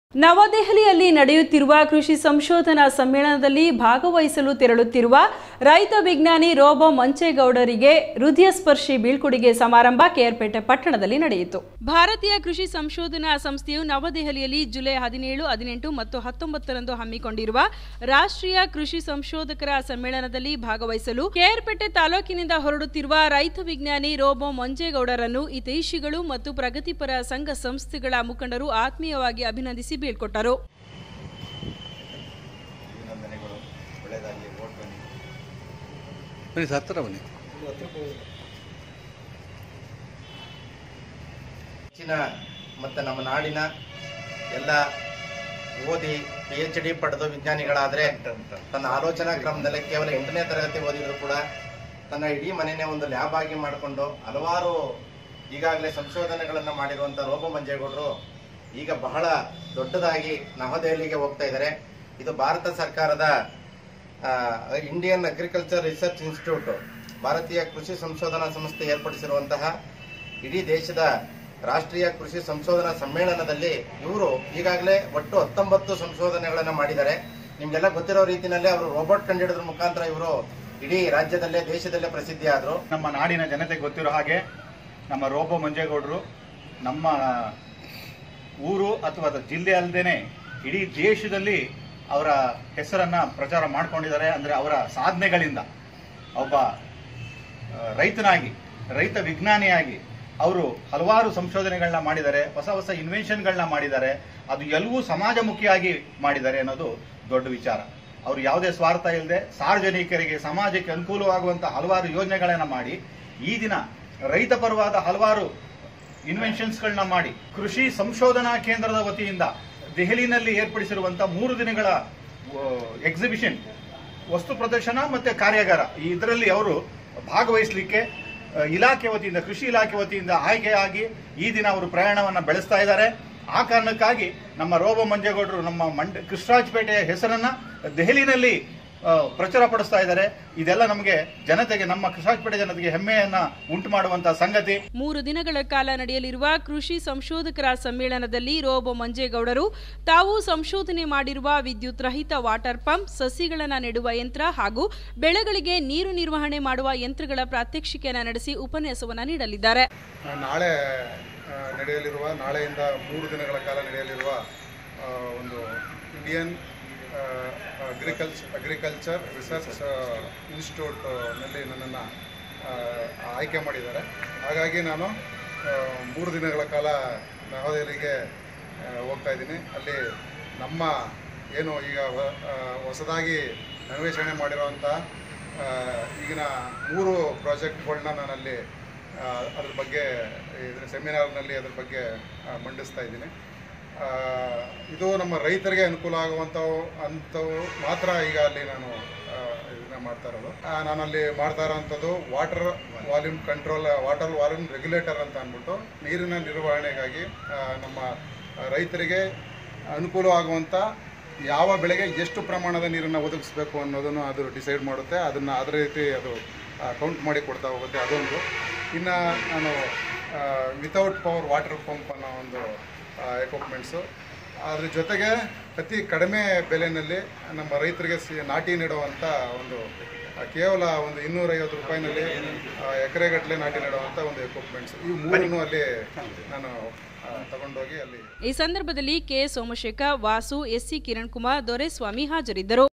ನವದೆಹಲಿಯಲ್ಲಿ ನಡೆಯುತ್ತಿರುವ ಕೃಷಿ ಸಂಶೋಧನಾ ಸಮ್ಮೇಳನದಲ್ಲಿ ಭಾಗವಹಿಸಲು ತೆರಳುತ್ತಿರುವ ರೈತ ವಿಜ್ಞಾನಿ ರೋಬೋ ಮಂಚೇಗೌಡರಿಗೆ ಹೃದಯಸ್ಪರ್ಶಿ ಬೀಳ್ಕೊಡುಗೆ ಸಮಾರಂಭ ಕೆಆರ್ಪೇಟೆ ಪಟ್ಟಣದಲ್ಲಿ ನಡೆಯಿತು ಭಾರತೀಯ ಕೃಷಿ ಸಂಶೋಧನಾ ಸಂಸ್ಥೆಯು ನವದೆಹಲಿಯಲ್ಲಿ ಜುಲೈ ಹದಿನೇಳು ಹದಿನೆಂಟು ಮತ್ತು ಹತ್ತೊಂಬತ್ತರಂದು ಹಮ್ಮಿಕೊಂಡಿರುವ ರಾಷ್ಟ್ರೀಯ ಕೃಷಿ ಸಂಶೋಧಕರ ಸಮ್ಮೇಳನದಲ್ಲಿ ಭಾಗವಹಿಸಲು ಕೆಆರ್ಪೇಟೆ ತಾಲೂಕಿನಿಂದ ಹೊರಡುತ್ತಿರುವ ರೈತ ವಿಜ್ಞಾನಿ ರೋಬೋ ಮಂಜೇಗೌಡರನ್ನು ಹಿತೈಷಿಗಳು ಮತ್ತು ಪ್ರಗತಿಪರ ಸಂಘ ಸಂಸ್ಥೆಗಳ ಮುಖಂಡರು ಆತ್ಮೀಯವಾಗಿ ಅಭಿನಂದಿಸಿ ಬೀಳ್ಕೊಟ್ಟರು ಅಭಿನಂದನೆಗಳು ಒಳ್ಳೆಯದಾಗಲಿ ಓಟ್ ಬನ್ನಿ ಬನ್ನಿ ಸರ್ ಹತ್ತಿರ ಬನ್ನಿ ಹೆಚ್ಚಿನ ಮತ್ತು ನಮ್ಮ ನಾಡಿನ ಎಲ್ಲ ಓದಿ ಪಿ ಎಚ್ ಡಿ ಪಡೆದು ವಿಜ್ಞಾನಿಗಳಾದರೆ ತನ್ನ ಆಲೋಚನಾ ಕ್ರಮದಲ್ಲಿ ಕೇವಲ ಎಂಟನೇ ತರಗತಿ ಓದಿದ್ರು ಕೂಡ ತನ್ನ ಇಡೀ ಮನೆಯೇ ಒಂದು ಲ್ಯಾಬ್ ಆಗಿ ಮಾಡಿಕೊಂಡು ಹಲವಾರು ಈಗಾಗಲೇ ಸಂಶೋಧನೆಗಳನ್ನು ಮಾಡಿರುವಂಥ ರೋಬೋ ಮಂಜೇಗೌಡರು ಈಗ ಬಹಳ ದೊಡ್ಡದಾಗಿ ನವದೆಹಲಿಗೆ ಹೋಗ್ತಾ ಇದ್ದಾರೆ ಇದು ಭಾರತ ಸರ್ಕಾರದ ಇಂಡಿಯನ್ ಅಗ್ರಿಕಲ್ಚರ್ ರಿಸರ್ಚ್ ಇನ್ಸ್ಟಿಟ್ಯೂಟ್ ಭಾರತೀಯ ಕೃಷಿ ಸಂಶೋಧನಾ ಸಂಸ್ಥೆ ಏರ್ಪಡಿಸಿರುವಂತಹ ಇಡೀ ದೇಶದ ರಾಷ್ಟ್ರೀಯ ಕೃಷಿ ಸಂಶೋಧನಾ ಸಮ್ಮೇಳನದಲ್ಲಿ ಇವರು ಈಗಾಗಲೇ ಒಟ್ಟು ಹತ್ತೊಂಬತ್ತು ಸಂಶೋಧನೆಗಳನ್ನು ಮಾಡಿದ್ದಾರೆ ನಿಮ್ಗೆಲ್ಲ ಗೊತ್ತಿರೋ ರೀತಿಯಲ್ಲಿ ಅವರು ರೋಬೋಟ್ ಕಂಡುಹಿಡಿದ್ರ ಮುಖಾಂತರ ಇವರು ಇಡೀ ರಾಜ್ಯದಲ್ಲೇ ದೇಶದಲ್ಲೇ ಪ್ರಸಿದ್ಧಿ ಆದರು ನಮ್ಮ ನಾಡಿನ ಜನತೆಗೆ ಗೊತ್ತಿರೋ ಹಾಗೆ ನಮ್ಮ ರೋಬೋ ಮಂಜೇಗೌಡರು ನಮ್ಮ ಊರು ಅಥವಾ ಅದು ಜಿಲ್ಲೆ ಅಲ್ಲದೇನೆ ಇಡೀ ದೇಶದಲ್ಲಿ ಅವರ ಹೆಸರನ್ನ ಪ್ರಚಾರ ಮಾಡ್ಕೊಂಡಿದ್ದಾರೆ ಅಂದ್ರೆ ಅವರ ಸಾಧನೆಗಳಿಂದ ಒಬ್ಬ ಆ, ರೈತನಾಗಿ ರೈತ ವಿಜ್ಞಾನಿಯಾಗಿ ಅವರು ಹಲವಾರು ಸಂಶೋಧನೆಗಳನ್ನ ಮಾಡಿದ್ದಾರೆ ಹೊಸ ಹೊಸ ಇನ್ವೆನ್ಷನ್ಗಳನ್ನ ಮಾಡಿದ್ದಾರೆ ಅದು ಎಲ್ಲವೂ ಸಮಾಜಮುಖಿಯಾಗಿ ಮಾಡಿದ್ದಾರೆ ಅನ್ನೋದು ದೊಡ್ಡ ವಿಚಾರ ಅವರು ಯಾವುದೇ ಸ್ವಾರ್ಥ ಇಲ್ಲದೆ ಸಾರ್ವಜನಿಕರಿಗೆ ಸಮಾಜಕ್ಕೆ ಅನುಕೂಲವಾಗುವಂತ ಹಲವಾರು ಯೋಜನೆಗಳನ್ನ ಮಾಡಿ ಈ ದಿನ ರೈತ ಪರವಾದ ಹಲವಾರು ಇನ್ವೆನ್ಷನ್ಸ್ಗಳನ್ನ ಮಾಡಿ ಕೃಷಿ ಸಂಶೋಧನಾ ಕೇಂದ್ರದ ವತಿಯಿಂದ ದೆಹಲಿನಲ್ಲಿ ಏರ್ಪಡಿಸಿರುವಂತಹ ಮೂರು ದಿನಗಳ ಎಕ್ಸಿಬಿಷನ್ ವಸ್ತು ಪ್ರದರ್ಶನ ಮತ್ತೆ ಕಾರ್ಯಾಗಾರ ಈ ಇದರಲ್ಲಿ ಅವರು ಭಾಗವಹಿಸಲಿಕ್ಕೆ ಅಹ್, ಇಲಾಖೆ ವತಿಯಿಂದ ಕೃಷಿ ಇಲಾಖೆ ವತಿಯಿಂದ ಆಯ್ಕೆಯಾಗಿ ಈ ದಿನ ಅವರು ಪ್ರಯಾಣವನ್ನ ಬೆಳೆಸ್ತಾ ಇದ್ದಾರೆ ಆ ಕಾರಣಕ್ಕಾಗಿ ನಮ್ಮ ರೋಬೋ ಮಂಜೇಗೌಡರು ನಮ್ಮ ಮಂಡ್ಯ ಕೃಷ್ಣರಾಜಪೇಟೆಯ ಹೆಸರನ್ನ ದೆಹಲಿನಲ್ಲಿ ಅಹ್, ಪ್ರಚಾರ ಪಡಿಸ್ತಾ ಇದ್ದಾರೆ ಇದೆಲ್ಲ ನಮಗೆ ಜನತೆಗೆ ನಮ್ಮ ಕೃಷ್ಣರಾಜಪೇಟೆ ಜನತೆಗೆ ಹೆಮ್ಮೆಯನ್ನ ಉಂಟು ಮಾಡುವಂತಹ ಸಂಗತಿ ಮೂರು ದಿನಗಳ ಕಾಲ ನಡೆಯಲಿರುವ ಕೃಷಿ ಸಂಶೋಧಕರ ಸಮ್ಮೇಳನದಲ್ಲಿ ರೋಬೋ ಮಂಜೇಗೌಡರು ತಾವು ಸಂಶೋಧನೆ ಮಾಡಿರುವ ವಿದ್ಯುತ್ ರಹಿತ ವಾಟರ್ ಪಂಪ್ ಸಸಿಗಳನ್ನು ನೆಡುವ ಯಂತ್ರ ಹಾಗೂ ಬೆಳೆಗಳಿಗೆ ನೀರು ನಿರ್ವಹಣೆ ಮಾಡುವ ಯಂತ್ರಗಳ ಪ್ರಾತ್ಯಕ್ಷಿಕೆಯನ್ನು ನಡೆಸಿ ಉಪನ್ಯಾಸವನ್ನು ನೀಡಲಿದ್ದಾರೆ ನಾಳೆ ಆ, ನಡೆಯಲಿರುವ ನಾಳೆಯಿಂದ ಮೂರು ದಿನಗಳ ಕಾಲ ನಡೆಯಲಿರುವ ಆ, ಒಂದು ಇಂಡಿಯನ್ ಅಗ್ರಿಕಲ್ಚರ್ ಅಗ್ರಿಕಲ್ಚರ್ ರಿಸರ್ಚ್ ಇನ್ಸ್ಟಿಟ್ಯೂಟ್ನಲ್ಲಿ ನನ್ನನ್ನು ಆಯ್ಕೆ ಮಾಡಿದ್ದಾರೆ ಹಾಗಾಗಿ ನಾನು ಆ, ಮೂರು ದಿನಗಳ ಕಾಲ ನವದೆಹಲಿಗೆ ಆ, ಹೋಗ್ತಾ ಇದ್ದೀನಿ ಅಲ್ಲಿ ನಮ್ಮ ಏನು ಈಗ ಹೊ- ಆ, ಹೊಸದಾಗಿ ಅನ್ವೇಷಣೆ ಮಾಡಿರುವಂಥ ಆ, ಈಗಿನ ಮೂರು ಪ್ರಾಜೆಕ್ಟ್ಗಳನ್ನ ನಾನಲ್ಲಿ ಆ, ಅದ್ರ ಬಗ್ಗೆ ಇದ್ರ ಸೆಮಿನಾರ್ನಲ್ಲಿ ಅದ್ರ ಬಗ್ಗೆ ಆ, ಮಂಡಿಸ್ತಾ ಇದ್ದೀನಿ ಆ, ಇದು ನಮ್ಮ ರೈತರಿಗೆ ಅನುಕೂಲ ಆಗುವಂಥವು ಅಂಥವು ಮಾತ್ರ ಈಗ ಅಲ್ಲಿ ನಾನು ಆ, ಇದನ್ನ ಮಾಡ್ತಾ ಇರೋದು ಆ, ನಾನು ಅಲ್ಲಿ ಮಾಡ್ತಾ ಇರೋವಂಥದ್ದು water volume control water volume regulator ಅಂತ ಅಂದ್ಬಿಟ್ಟು ನೀರಿನ ನಿರ್ವಹಣೆಗಾಗಿ ಆ, ನಮ್ಮ ರೈತರಿಗೆ ಅನುಕೂಲವಾಗುವಂಥ ಯಾವ ಬೆಳೆಗೆ ಎಷ್ಟು ಪ್ರಮಾಣದ ನೀರನ್ನು ಒದಗಿಸ್ಬೇಕು ಅನ್ನೋದನ್ನು ಅದು ಡಿಸೈಡ್ ಮಾಡುತ್ತೆ ಅದನ್ನು ಅದೇ ರೀತಿ ಅದು ಕೌಂಟ್ ಮಾಡಿ ಕೊಡ್ತಾ ಹೋಗುತ್ತೆ ಅದೊಂದು ಇನ್ನು ನಾನು ವಿತೌಟ್ ಪವರ್ ವಾಟರ್ ಪಂಪ್ ಅನ್ನೋ ಒಂದು ಎಕ್ವಿಪ್ಮೆಂಟ್ಸು ಅದ್ರ ಜೊತೆಗೆ ಅತಿ ಕಡಿಮೆ ಬೆಲೆಯಲ್ಲಿ ನಮ್ಮ ರೈತರಿಗೆ ಸಿ ನಾಟಿ ನೆಡುವಂಥ ಒಂದು ಆ, ಕೇವಲ ಒಂದು ಇನ್ನೂರೈವತ್ತು ರೂಪಾಯಿನಲ್ಲಿ ಎಕರೆಗಟ್ಟಲೆ ನಾಟಿ ನೆಡುವಂಥ ಒಂದು ಎಕ್ವಿಪ್ಮೆಂಟ್ಸ್ ಈ ಮೂರನ್ನು ಅಲ್ಲಿ ನಾನು ಆ, ತಗೊಂಡೋಗಿ ಅಲ್ಲಿ ಈ ಸಂದರ್ಭದಲ್ಲಿ ಕೆ ಸೋಮಶೇಖರ್ ವಾಸು ಎಸ್ಸಿ ಕಿರಣ್ ಕುಮಾರ್ ದೊರೆಸ್ವಾಮಿ ಹಾಜರಿದ್ದರು